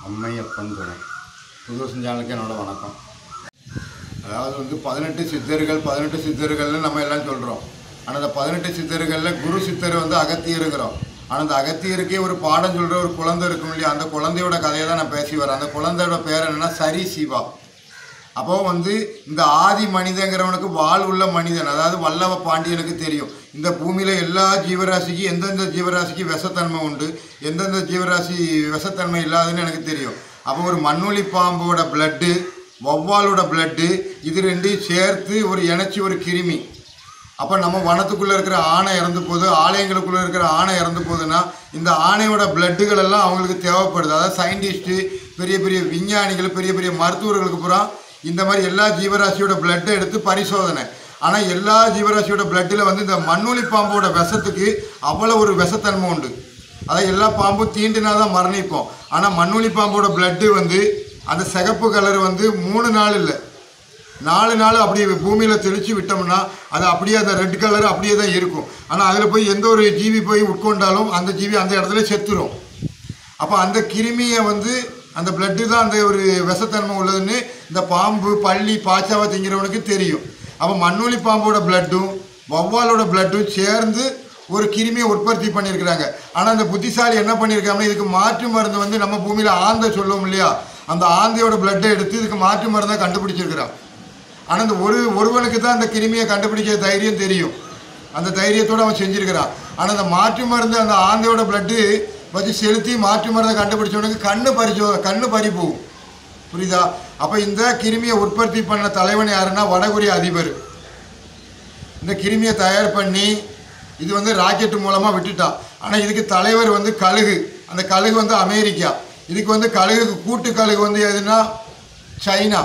அம்மையப்பன் துணை புது சேனலுக்கு என்னோட வணக்கம் அதாவது வந்து பதினெட்டு சித்தர்கள் பதினெட்டு சித்தர்கள்னு நம்ம எல்லாம் சொல்கிறோம் ஆனால் அந்த பதினெட்டு சித்தர்களில் குரு சித்தர் வந்து அகத்தியருங்கிறோம் ஆனால் அந்த அகத்தியருக்கே ஒரு பாடம் சொல்கிற ஒரு குழந்தை இருக்கும் இல்லையா அந்த குழந்தையோட கதையை தான் நான் பேசி வரேன் அந்த குழந்தையோட பேர் என்னன்னா சரி சிவா அப்போ வந்து இந்த ஆதி மனிதங்கிறவனுக்கு வாழ் உள்ள மனிதன் அதாவது வல்லவ பாண்டியனுக்கு தெரியும் இந்த பூமியில எல்லா ஜீவராசிக்கு எந்தெந்த ஜீவராசிக்கு விஷத்தன்மை உண்டு எந்தெந்த ஜீவராசி விஷத்தன்மை இல்லாதுன்னு எனக்கு தெரியும் அப்போ ஒரு மண்ணுளி பாம்போட பிளட்டு வௌவாலோட பிளட்டு இது ரெண்டையும் சேர்த்து ஒரு இணைச்சி ஒரு கிருமி அப்போ நம்ம வனத்துக்குள்ளே இருக்கிற ஆணை இறந்து போகுது ஆலயங்களுக்குள்ளே இருக்கிற ஆணை இறந்து போகுதுன்னா இந்த ஆணையோட பிளட்டுகள் எல்லாம் அவங்களுக்கு தேவைப்படுது அதாவது சயின்டிஸ்ட்டு பெரிய பெரிய விஞ்ஞானிகள் பெரிய பெரிய மருத்துவர்களுக்கு பூரா இந்த மாதிரி எல்லா ஜீவராசியோட பிளட்டை எடுத்து பரிசோதனை ஆனால் எல்லா ஜீவராசியோட பிளட்டில் வந்து இந்த மண்ணுளி பாம்போட விஷத்துக்கு அவ்வளோ ஒரு விஷத்தன்மை உண்டு அதாவது எல்லா பாம்பும் தீண்டினா தான் மரணிப்போம் ஆனால் மண்ணுளி பாம்போட பிளட்டு வந்து அந்த சிகப்பு கலர் வந்து மூணு நாள் இல்லை நாலு நாள் அப்படி பூமியில் தெளித்து விட்டோம்னா அது அப்படியே அந்த ரெட் கலர் அப்படியே தான் இருக்கும் ஆனால் அதில் போய் எந்த ஒரு ஜீவி போய் உட்கொண்டாலும் அந்த ஜீவி அந்த இடத்துல செத்துரும் அப்போ அந்த கிருமியை வந்து அந்த பிளட்டு தான் அந்த ஒரு விஷத்தன்மை உள்ளதுன்னு இந்த பாம்பு பள்ளி பாய்ச்சாவை திங்கிறவனுக்கு தெரியும் அப்போ மண்ணுளி பாம்போட பிளட்டும் வௌவாலோட பிளட்டும் சேர்ந்து ஒரு கிருமியை உற்பத்தி பண்ணியிருக்கிறாங்க ஆனால் அந்த புத்திசாலி என்ன பண்ணியிருக்காங்கன்னா இதுக்கு மாற்று மருந்து வந்து நம்ம பூமியில் ஆந்தை சொல்லுவோம் இல்லையா அந்த ஆந்தையோட பிளட்டை எடுத்து இதுக்கு மாற்று மருந்தை கண்டுபிடிச்சிருக்கிறான் ஆனால் இந்த ஒரு ஒருவனுக்கு தான் அந்த கிருமியை கண்டுபிடிக்கிற தைரியம் தெரியும் அந்த தைரியத்தோடு அவன் செஞ்சிருக்கிறான் ஆனால் அந்த மாற்று மருந்து அந்த ஆந்தையோட பிளட்டு வச்சு செலுத்தி மாற்று மருந்தை கண்டுபிடிச்சவனுக்கு கண்ணு பறிச்சோ கண்ணு பறி போகும் புரியுதா அப்போ இந்த கிருமியை உற்பத்தி பண்ண தலைவன் யாருன்னா வடகொரிய அதிபர் இந்த கிருமியை தயார் பண்ணி இது வந்து ராக்கெட் மூலமாக விட்டுட்டான் ஆனால் இதுக்கு தலைவர் வந்து கழுகு அந்த கழுகு வந்து அமெரிக்கா இதுக்கு வந்து கழுகு கூட்டு கழுகு வந்து எதுனா சைனா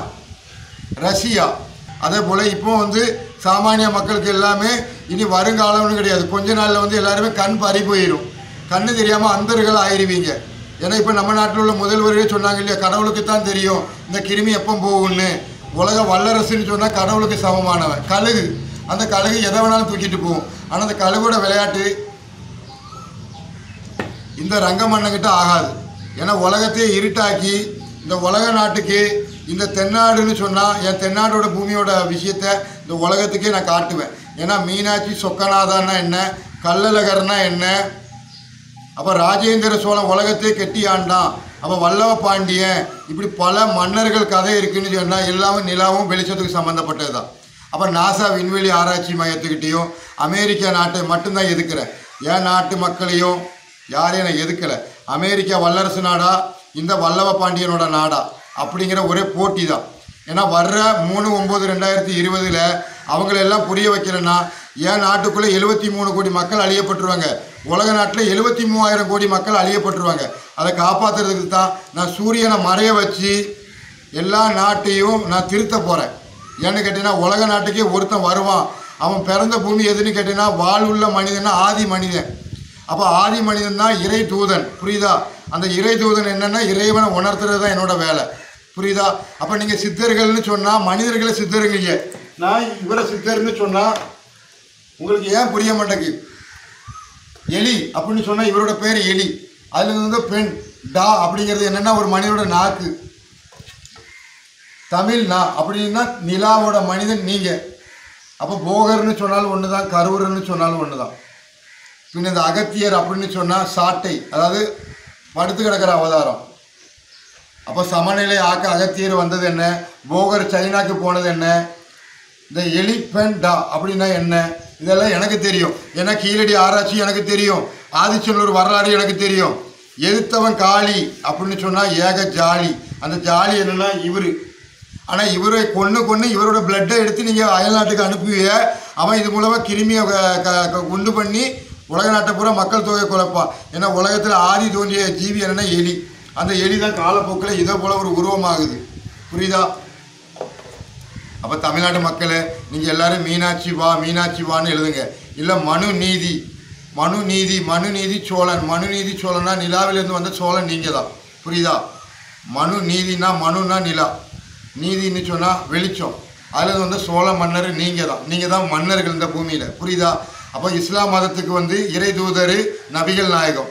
ரஷ்யா அதே போல் இப்போ வந்து சாமானிய மக்களுக்கு எல்லாமே இனி வருங்காலம்னு கிடையாது கொஞ்ச நாளில் வந்து எல்லாருமே கண் பறி போயிடும் கண்ணு தெரியாமல் அந்தர்கள் ஆயிருவீங்க ஏன்னா இப்போ நம்ம நாட்டில் உள்ள முதல்வரே சொன்னாங்க இல்லையா கடவுளுக்கு தான் தெரியும் இந்த கிருமி எப்போ போகும்னு உலக வல்லரசுன்னு சொன்னால் கடவுளுக்கு சமமானவன் கழுகு அந்த கழுகு எதை வேணாலும் தூக்கிட்டு போகும் ஆனால் அந்த கழுகோட விளையாட்டு இந்த ரங்கமன்னங்கிட்ட ஆகாது ஏன்னா உலகத்தையே இருட்டாக்கி இந்த உலக நாட்டுக்கு இந்த தென்னாடுன்னு சொன்னால் என் தென்னாடோட பூமியோட விஷயத்த இந்த உலகத்துக்கே நான் காட்டுவேன் ஏன்னா மீனாட்சி சொக்கநாதான்னா என்ன கள்ளழகர்னா என்ன அப்போ ராஜேந்திர சோழன் உலகத்தையே கெட்டி ஆண்டான் அப்போ வல்லவ பாண்டியன் இப்படி பல மன்னர்கள் கதை இருக்குன்னு சொன்னால் எல்லாமே நிலாவும் வெளிச்சத்துக்கு சம்மந்தப்பட்டது தான் அப்போ நாசா விண்வெளி ஆராய்ச்சி மையத்துக்கிட்டேயும் அமெரிக்கா நாட்டை மட்டும்தான் எதுக்குறேன் என் நாட்டு மக்களையும் யாரையும் நான் எதுக்கலை அமெரிக்கா வல்லரசு நாடா இந்த வல்லவ பாண்டியனோட நாடா அப்படிங்கிற ஒரே போட்டி தான் ஏன்னா வர்ற மூணு ஒம்பது ரெண்டாயிரத்தி இருபதில் அவங்களெல்லாம் புரிய வைக்கிறேன்னா என் நாட்டுக்குள்ளே எழுபத்தி மூணு கோடி மக்கள் அழியப்பட்டுருவாங்க உலக நாட்டில் எழுபத்தி மூவாயிரம் கோடி மக்கள் அழியப்பட்டுருவாங்க அதை காப்பாற்றுறதுக்கு தான் நான் சூரியனை மறைய வச்சு எல்லா நாட்டையும் நான் திருத்த போகிறேன் ஏன்னு கேட்டீங்கன்னா உலக நாட்டுக்கே ஒருத்தன் வருவான் அவன் பிறந்த பூமி எதுன்னு கேட்டீங்கன்னா வாழ்வுள்ள மனிதனா ஆதி மனிதன் அப்போ ஆதி மனிதன் தான் இறை தூதன் புரியுதா அந்த இறை தூதன் என்னன்னா இறைவனை உணர்த்துறது தான் என்னோட வேலை புரியுதா அப்போ நீங்கள் சித்தர்கள்னு சொன்னால் மனிதர்களை சித்தருங்க நான் இவரை சித்தர்னு சொன்னால் உங்களுக்கு ஏன் புரிய மாட்டேங்குது எலி அப்படின்னு சொன்னால் இவரோட பேர் எலி அதுல இருந்து பெண் டா அப்படிங்கிறது என்னன்னா ஒரு மனிதனோட நாக்கு தமிழ் நா அப்படின்னா நிலாவோட மனிதன் நீங்கள் அப்போ போகர்னு சொன்னாலும் ஒன்று தான் கரூர்னு சொன்னாலும் ஒன்று தான் பின்ன இந்த அகத்தியர் அப்படின்னு சொன்னால் சாட்டை அதாவது படுத்து கிடக்கிற அவதாரம் அப்போ சமநிலை ஆக்க அகத்தியர் வந்தது என்ன போகர் சைனாக்கு போனது என்ன இந்த எலிபெண்டா அப்படின்னா என்ன இதெல்லாம் எனக்கு தெரியும் ஏன்னா கீழடி ஆராய்ச்சி எனக்கு தெரியும் ஆதிச்சநல்லூர் வரலாறு எனக்கு தெரியும் எதிர்த்தவன் காளி அப்படின்னு சொன்னால் ஏக ஜாலி அந்த ஜாலி என்னன்னா இவர் ஆனால் இவரை கொன்று கொன்று இவரோட பிளட்டை எடுத்து நீங்கள் அயல்நாட்டுக்கு அனுப்புவீங்க அவன் இது மூலமாக கிருமியை க- க- க- உண்டு பண்ணி உலக நாட்டை பூரா மக்கள் தொகை குழப்பான் ஏன்னா உலகத்தில் ஆதி தோன்றிய ஜீவி என்னன்னா எலி அந்த எலி தான் காலப்போக்கில் இதே போல் ஒரு உருவமாகுது புரியுதா அப்போ தமிழ்நாட்டு மக்களே நீங்கள் எல்லாரும் மீனாட்சி வா மீனாட்சி வான்னு எழுதுங்க இல்லை மனு நீதி மனு நீதி மனு நீதி சோழன் மனு நீதி சோழனா நிலாவிலேருந்து வந்த சோழன் நீங்கள் தான் புரியுதா மனு நீதினா மனுனா நிலா நீதின்னு சொன்னால் வெளிச்சம் அதில் வந்து சோழ மன்னர் நீங்கள் தான் நீங்கள் தான் மன்னர்கள் இந்த பூமியில் புரியுதா அப்போ இஸ்லாம் மதத்துக்கு வந்து இறை தூதர் நபிகள் நாயகம்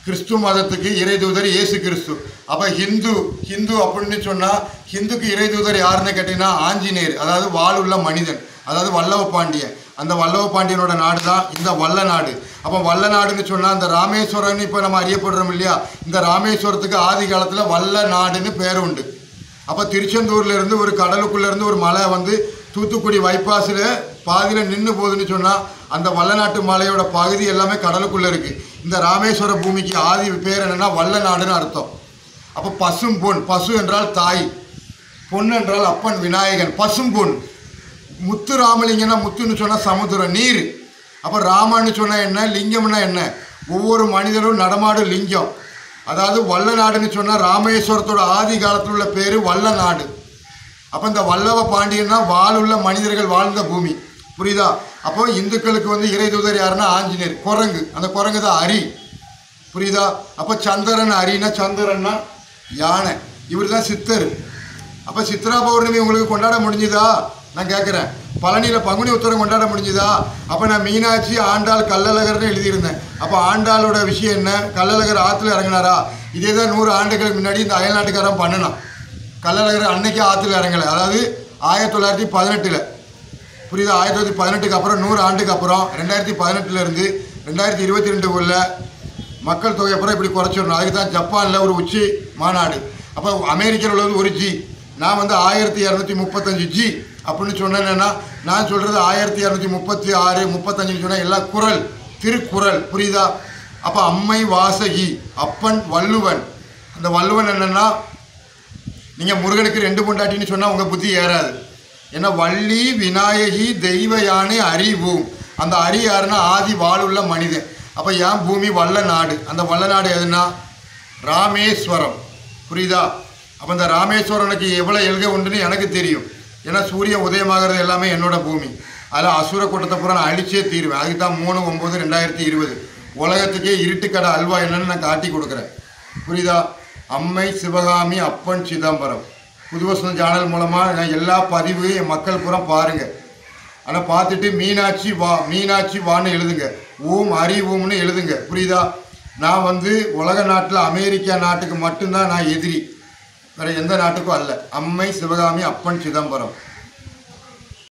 கிறிஸ்து மதத்துக்கு இறைதூதர் இயேசு கிறிஸ்து அப்போ ஹிந்து ஹிந்து அப்படின்னு சொன்னால் ஹிந்துக்கு இறைதூதர் யாருன்னு கேட்டிங்கன்னா ஆஞ்சநேயர் அதாவது வாளுள்ள மனிதன் அதாவது வல்லவ பாண்டியன் அந்த வல்லவ பாண்டியனோட நாடு தான் இந்த வல்ல நாடு அப்போ வல்ல நாடுன்னு சொன்னால் இந்த ராமேஸ்வரன் இப்போ நம்ம அறியப்படுறோம் இல்லையா இந்த ராமேஸ்வரத்துக்கு ஆதி காலத்தில் வல்ல நாடுன்னு பேர் உண்டு அப்போ திருச்செந்தூர்ல இருந்து ஒரு கடலுக்குள்ள இருந்து ஒரு மலை வந்து தூத்துக்குடி வைப்பாஸில் பாதியில் நின்று போகுதுன்னு சொன்னால் அந்த வல்லநாட்டு மலையோட பகுதி எல்லாமே கடலுக்குள்ளே இருக்குது இந்த ராமேஸ்வர பூமிக்கு ஆதி பேர் என்னன்னா வல்ல நாடுன்னு அர்த்தம் அப்போ பசும் பொன் பசு என்றால் தாய் பொன் என்றால் அப்பன் விநாயகன் பசும் பொன் முத்து ராமலிங்கம்னா முத்துன்னு சொன்னால் சமுத்திரம் நீர் அப்போ ராமன்னு சொன்னால் என்ன லிங்கம்னா என்ன ஒவ்வொரு மனிதரும் நடமாடும் லிங்கம் அதாவது வல்ல நாடுன்னு சொன்னால் ராமேஸ்வரத்தோட ஆதி காலத்தில் உள்ள பேர் வல்ல நாடு அப்போ இந்த வல்லவ பாண்டியன்னா வாளுள்ள மனிதர்கள் வாழ்ந்த பூமி புரியுதா அப்போ இந்துக்களுக்கு வந்து இறை தூதர் யாருன்னா ஆஞ்சநேயர் குரங்கு அந்த குரங்கு தான் அரி புரியுதா அப்போ சந்திரன் அரினா சந்திரன்னா யானை இவர் தான் சித்தர் அப்போ சித்ரா பௌர்ணமி உங்களுக்கு கொண்டாட முடிஞ்சுதா நான் கேட்குறேன் பழனியில் பங்குனி உத்தரம் கொண்டாட முடிஞ்சுதா அப்போ நான் மீனாட்சி ஆண்டாள் கள்ளழகர்னு எழுதியிருந்தேன் அப்போ ஆண்டாளோட விஷயம் என்ன கள்ளழகர் ஆற்றுல இறங்கினாரா இதே தான் நூறு ஆண்டுகளுக்கு முன்னாடி இந்த அயல்நாட்டுக்காரன் பண்ணினான் கள்ளழகர் அன்னைக்கு ஆற்றுல இறங்கலை அதாவது ஆயிரத்தி தொள்ளாயிரத்தி பதினெட்டில் புரியுதா ஆயிரத்தி தொள்ளாயிரத்தி பதினெட்டுக்கு அப்புறம் நூறு ஆண்டுக்கு அப்புறம் ரெண்டாயிரத்தி பதினெட்டுல இருந்து ரெண்டாயிரத்தி இருபத்தி ரெண்டுக்குள்ள மக்கள் தொகை அப்புறம் இப்படி குறைச்சிடணும் அதுக்கு தான் ஜப்பானில் ஒரு உச்சி மாநாடு அப்போ அமெரிக்காவில் உள்ளது ஒரு ஜி நான் வந்து ஆயிரத்தி இரநூத்தி முப்பத்தஞ்சு ஜி அப்படின்னு சொன்னேன்னா நான் சொல்கிறது ஆயிரத்தி இரநூத்தி முப்பத்தி ஆறு முப்பத்தஞ்சுன்னு சொன்னால் எல்லாம் குரல் திருக்குறள் புரியுதா அப்போ அம்மை வாசகி அப்பன் வள்ளுவன் அந்த வள்ளுவன் என்னன்னா நீங்கள் முருகனுக்கு ரெண்டு பொண்டாட்டின்னு சொன்னால் உங்கள் புத்தி ஏறாது ஏன்னா வள்ளி விநாயகி தெய்வ யானை அறிவும் அந்த அரி யாருன்னா ஆதி வாளுள்ள மனிதன் அப்போ ஏன் பூமி வல்ல நாடு அந்த வல்ல நாடு எதுனா ராமேஸ்வரம் புரியுதா அப்போ இந்த ராமேஸ்வரனுக்கு எவ்வளோ எல்கை உண்டுன்னு எனக்கு தெரியும் ஏன்னா சூரியன் உதயமாகிறது எல்லாமே என்னோட பூமி அதில் அசுர கூட்டத்தை பூரா நான் அழிச்சே தீருவேன் அதுக்கு தான் மூணு ஒம்பது ரெண்டாயிரத்தி இருபது உலகத்துக்கே இருட்டுக்கடை அல்வா என்னன்னு நான் காட்டி கொடுக்குறேன் புரியுதா அம்மை சிவகாமி அப்பன் சிதம்பரம் புதுவசனம் சேனல் மூலமாக நான் எல்லா பதிவையும் என் மக்கள் பூரா பாருங்கள் ஆனால் பார்த்துட்டு மீனாட்சி வா மீனாட்சி வான்னு எழுதுங்க ஓம் ஹரி ஓம்னு எழுதுங்க புரியுதா நான் வந்து உலக நாட்டில் அமெரிக்கா நாட்டுக்கு மட்டும்தான் நான் எதிரி வேற எந்த நாட்டுக்கும் அல்ல அம்மை சிவகாமி அப்பன் சிதம்பரம்